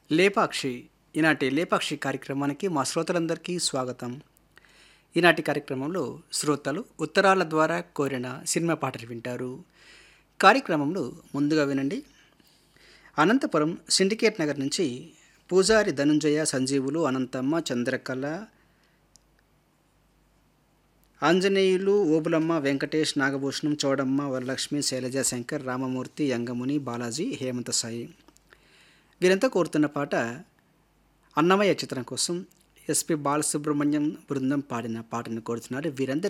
లేపాక్షి ఈనాటి లేపాక్షి కార్యక్రమానికి మా శ్రోతలందరికీ స్వాగతం ఈనాటి కార్యక్రమంలో శ్రోతలు ఉత్తరాల ద్వారా కోరిన సినిమా పాటలు వింటారు కార్యక్రమంలో ముందుగా వినండి అనంతపురం సిండికేట్ నగర్ నుంచి పూజారి ధనుంజయ సంజీవులు అనంతమ్మ చంద్రకళ ఆంజనేయులు ఓబులమ్మ వెంకటేష్ నాగభూషణం చౌడమ్మ వరలక్ష్మి శైలజ శంకర్ రామమూర్తి యంగముని బాలాజీ హేమంత సాయి వీరంతా కోరుతున్న పాట అన్నమయ్య చిత్రం కోసం ఎస్పి బాలసుబ్రహ్మణ్యం బృందం పాడిన పాటను కోరుతున్నారు వీరందరి